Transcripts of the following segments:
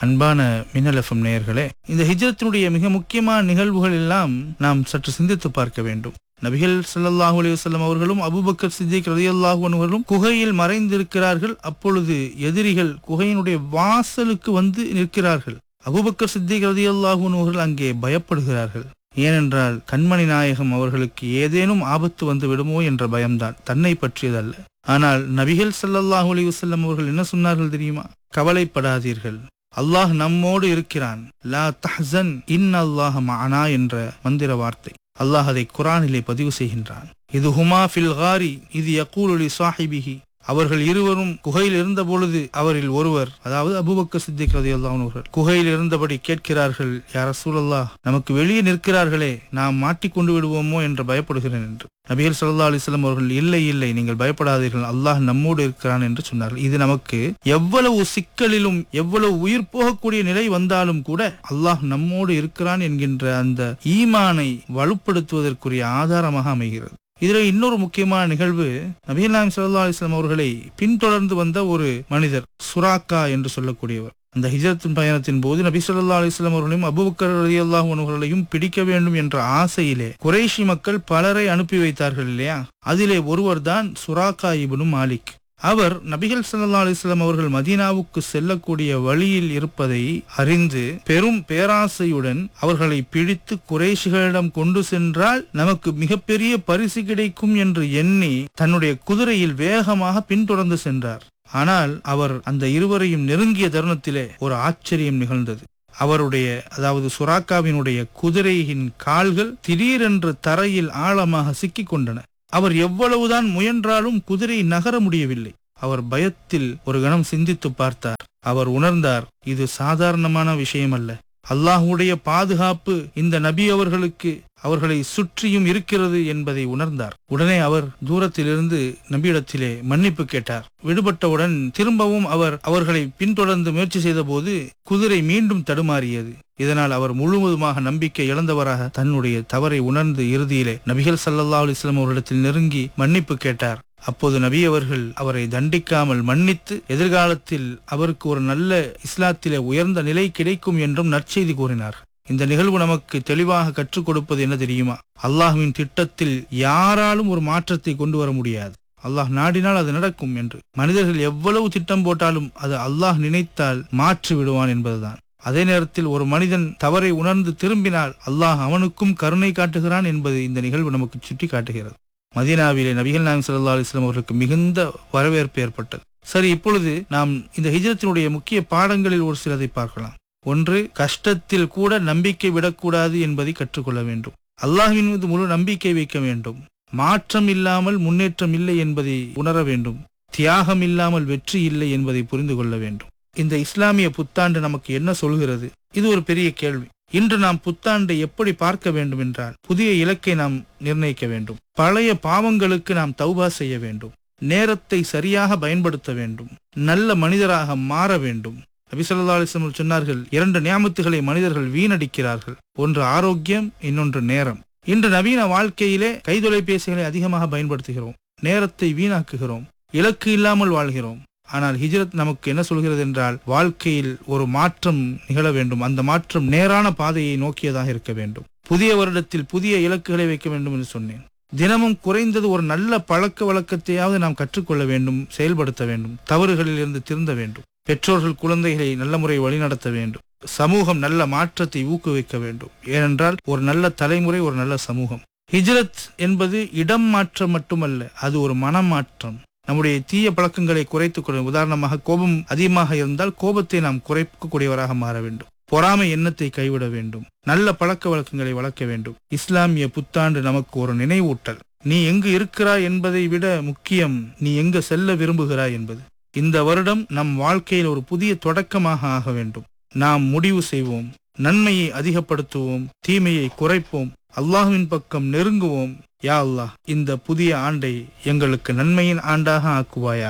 அன்பான மின்னல் எஃப்எம் நேயர்களே இந்த ஹிஜ்ரத்தினுடைய மிக முக்கியமான நிகழ்வுகள் எல்லாம் நாம் சற்று சிந்தித்து பார்க்க வேண்டும் நபிகள் ஸல்லல்லாஹு அலைஹி வஸல்லம் அவர்களும் அபூபக்கர் சித்திக் ரலியல்லாஹு அன்ஹு அவர்களும் குகையில் மறைந்திருக்கிறார்கள் அப்பொழுது எதிரிகள் குகையினுடைய வாசலுக்கு வந்து நிற்கிறார்கள் அபூபக்கர் சித்திக் ரலியல்லாஹு அன்ஹு அவர்கள் அங்கே பயப்படுகிறார்கள் ஏனென்றால் கண்மணி நாயகம் அவர்களுக்கு ஏதேனும் ஆபத்து வந்து விடுமோ என்ற பயம்தான் தன்னை பற்றியதல்ல ஆனால் நபிகள் ஸல்லல்லாஹு அலைஹி வஸல்லம் அவர்கள் என்ன சொன்னார்கள் தெரியுமா கவலைப்படாதீர்கள் அல்லாஹ் நம்மோடு இருக்கிறான் லா தஹ்சன் இன் அல்லாஹ் மஅனா என்ற மந்திர வார்த்தை அல்லாஹ் அதை குரானிலே பதிவு செய்கின்றான் இது ஹுமா ஃபில் காரி இது யகூலுலி சாஹிபிஹி அவர்கள் இருவரும் குகையில் இருந்த பொழுது அவரில் ஒருவர் அதாவது அபூபக்கர் சித்திக் ரதியல்லாஹு அவர்கள் குகையில் இருந்தபடி கேட்கிறார்கள் யார் ரசூலல்லாஹ் நமக்கு வெளியே நிற்கிறார்களே நாம் மாட்டிக்கொண்டு விடுவோமோ என்று பயப்படுகிறேன் என்று நபிகள் ஸல்லல்லாஹு அலைஹி வஸல்லம் அவர்கள் இல்லை இல்லை நீங்கள் பயப்படாதீர்கள் அல்லாஹ் நம்மோடு இருக்கிறான் என்று சொன்னார்கள் இது நமக்கு எவ்வளவு சிக்கலிலும் எவ்வளவு உயிர் போகக்கூடிய நிலை வந்தாலும் கூட அல்லாஹ் நம்மோடு இருக்கிறான் என்கின்ற அந்த ஈமானை வலுப்படுத்துவதற்குரிய ஆதாரமாக அமைகிறது இதுல இன்னொரு முக்கியமான நிகழ்வு நபிகள் நாயம் ஸல்லல்லாஹு அலைஹி வஸல்லம் அவர்களை பின்தொடர்ந்து வந்த ஒரு மனிதர் சுராக்கா என்று சொல்லக்கூடியவர் அந்த ஹிஜரத்தின் பயணத்தின் போது நபி ஸல்லல்லாஹு அலைஹி வஸல்லம் அவர்களையும் அபூபக்கர் ரலியல்லாஹு அன்ஹு அவர்களையும் பிடிக்க வேண்டும் என்ற ஆசையிலே குறைஷி மக்கள் பலரை அனுப்பி வைத்தார்கள் இல்லையா அதிலே ஒருவர்தான் சுராக்கா இப்னு மாலிக் அவர் நபிகள் ஸல்லல்லாஹு அலைஹி வஸல்லம் அவர்கள் மதீனாவுக்கு செல்லக்கூடிய வழியில் இருப்பதை அறிந்து பெரும் பேராசையுடன் அவர்களை பிடித்து குறைஷிகளிடம் கொண்டு சென்றால் நமக்கு மிகப்பெரிய பரிசு கிடைக்கும் என்று எண்ணி தன்னுடைய குதிரையில் வேகமாக பின்தொடர்ந்து சென்றார் ஆனால் அவர் அந்த இருவரையும் நெருங்கிய தருணத்திலே ஒரு ஆச்சரியம் நிகழ்ந்தது அவருடைய அதாவது சுராக்காவினுடைய குதிரையின் கால்கள் திடீரென்று தரையில் ஆழமாக சிக்கிக் கொண்டன அவர் எவ்வளவுதான் முயன்றாலும் குதிரை நகர முடியவில்லை அவர் பயத்தில் ஒரு கணம் சிந்தித்து பார்த்தார் அவர் உணர்ந்தார் இது சாதாரணமான விஷயம் அல்ல அல்லாஹுடைய பாதுகாப்பு இந்த நபி அவர்களுக்கு அவர்களை சுற்றியும் இருக்கிறது என்பதை உணர்ந்தார் உடனே அவர் தூரத்திலிருந்து நபியிடத்திலே மன்னிப்பு கேட்டார் விடுபட்டவுடன் திரும்பவும் அவர் அவர்களை பின்தொடர்ந்து முயற்சி செய்தபோது குதிரை மீண்டும் தடுமாறியது இதனால் அவர் முழுவதுமாக நம்பிக்கை இழந்தவராக தன்னுடைய தவறை உணர்ந்து இறுதியிலே நபிகள் ஸல்லல்லாஹு அலைஹி வஸல்லம் அவர்களிடத்தில் நெருங்கி மன்னிப்பு கேட்டார் அப்போது நபி அவர்கள் அவரை தண்டிக்காமல் மன்னித்து எதிர்காலத்தில் அவருக்கு ஒரு நல்ல இஸ்லாத்திலே உயர்ந்த நிலை கிடைக்கும் என்றும் நற்செய்தி கூறினார் இந்த நிகழ்வு நமக்கு தெளிவாக கற்றுக் கொடுப்பது என்ன தெரியுமா அல்லாஹ்வின் திட்டத்தில் யாராலும் ஒரு மாற்றத்தை கொண்டு வர முடியாது அல்லாஹ் நாடினால் அது நடக்கும் என்று மனிதர்கள் எவ்வளவு திட்டம் போட்டாலும் அது அல்லாஹ் நினைத்தால் மாற்றி விடுவான் என்பதுதான் அதே நேரத்தில் ஒரு மனிதன் தவறை உணர்ந்து திரும்பினால் அல்லாஹ் அவனுக்கும் கருணை காட்டுகிறான் என்பது இந்த நிகழ்வு நமக்கு சுட்டி காட்டுகிறது மதீனாவிலே நபிகள் நாயம் ஸல்லல்லாஹு அலைஹி வஸல்லம் அவர்களுக்கு மிகுந்த வரவேற்பு ஏற்பட்டது சரி இப்பொழுது நாம் இந்த ஹிஜ்ரத்தினுடைய முக்கிய பாடங்களில் ஒரு சிலதை பார்க்கலாம் ஒன்று கஷ்டத்தில் கூட நம்பிக்கை விடக்கூடாது என்பதை கற்றுக்கொள்ள வேண்டும் அல்லாஹ்வின் மீது முழு நம்பிக்கை வைக்க வேண்டும் மாற்றம் இல்லாமல் முன்னேற்றம் இல்லை என்பதை உணர வேண்டும் தியாகம் இல்லாமல் வெற்றி இல்லை என்பதை புரிந்து கொள்ள வேண்டும் இந்த இஸ்லாமிய புத்தாண்டு நமக்கு என்ன சொல்கிறது இது ஒரு பெரிய கேள்வி இன்று நாம் புத்தாண்டை எப்படி பார்க்க வேண்டும் என்றால் புதிய இலக்கை நாம் நிர்ணயிக்க வேண்டும் பழைய பாவங்களுக்கு நாம் தௌபா செய்ய வேண்டும் நேரத்தை சரியாக பயன்படுத்த வேண்டும் நல்ல மனிதராக மாற வேண்டும் நபி ஸல்லல்லாஹு அலைஹி வஸல்லம் சொன்னார்கள் இரண்டு நியாமத்துகளை மனிதர்கள் வீணடிக்கிறார்கள் ஒன்று ஆரோக்கியம் இன்னொன்று நேரம் இன்று நவீன வாழ்க்கையிலே கைத்தொலைபேசிகளை அதிகமாக பயன்படுத்துகிறோம் நேரத்தை வீணாக்குகிறோம் இலக்கு இல்லாமல் வாழ்கிறோம் ஆனால் ஹிஜ்ரத் நமக்கு என்ன சொல்கிறது என்றால் வாழ்க்கையில் ஒரு மாற்றம் நிகழ வேண்டும் அந்த மாற்றம் நேரான பாதையை நோக்கியதாக இருக்க வேண்டும் புதிய வருடத்தில் புதிய இலக்குகளை வைக்க வேண்டும் என்று சொன்னேன் தினமும் குறைந்தது ஒரு நல்ல பழக்க வழக்கத்தையாவது நாம் கற்றுக்கொள்ள வேண்டும் செயல்படுத்த வேண்டும் தவறுகளில் இருந்து திருந்த வேண்டும் பெற்றோர்கள் குழந்தைகளை நல்ல முறை வழிநடத்த வேண்டும் சமூகம் நல்ல மாற்றத்தை ஊக்குவிக்க வேண்டும் ஏனென்றால் ஒரு நல்ல தலைமுறை ஒரு நல்ல சமூகம் ஹிஜ்ரத் என்பது இடம் மாற்றம் மட்டுமல்ல அது ஒரு மனமாற்றம் நம்முடைய தீய பழக்கங்களை குறைத்துக் கொள்ள உதாரணமாக கோபம் அதிகமாக இருந்தால் கோபத்தை நாம் குறைக்கக்கூடியவராக மாற வேண்டும் பொறாமை எண்ணத்தை கைவிட வேண்டும் நல்ல பழக்க வழக்கங்களை வளர்க்க வேண்டும் இஸ்லாமிய புத்தாண்டு நமக்கு ஒரு நினைவூட்டல் நீ எங்கு இருக்கிறாய் என்பதை விட முக்கியம் நீ எங்க செல்ல விரும்புகிறாய் என்பது இந்த வருடம் நம் வாழ்க்கையில் ஒரு புதிய தொடக்கமாக ஆக வேண்டும் நாம் முடிவு செய்வோம் நன்மையை அதிகப்படுத்துவோம் தீமையை குறைப்போம் அல்லாஹ்வின் பக்கம் நெருங்குவோம் யா அல்லாஹ் இந்த புதிய ஆண்டை எங்களுக்கு நன்மையின் ஆண்டாக ஆக்குவாயாக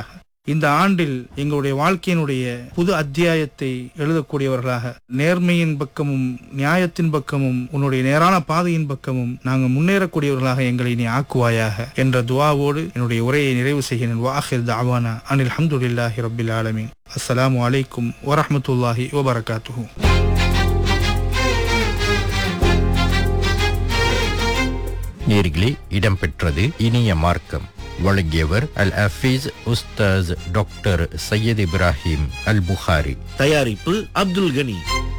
இந்த ஆண்டில் எங்களுடைய வாழ்க்கையினுடைய புது அத்தியாயத்தை எழுதக்கூடியவர்களாக நேர்மையின் பக்கமும் நியாயத்தின் பக்கமும் உன்னுடைய நேரான பாதையின் பக்கமும் நாங்கள் முன்னேறக்கூடியவர்களாக எங்களை நீ ஆக்குவாயாக என்ற துவாவோடு என்னுடைய உரையை நிறைவு செய்கிறேன் வாஹிர் தாவானா அனில் அஹமதுல்லாஹி ரபில் ஆலமீன் அஸ்ஸலாமு அலைக்கும் வரஹ்மத்துல்லாஹி வபரகாத்துஹு நேர்களே இடம்பெற்றது இனிய மார்க்கம் வழங்கியவர் அல் ஹஃபீஸ் உஸ்தாஸ் டாக்டர் சையத் இப்ராஹிம் அல் புகாரி தயாரிப்பு அப்துல் கனி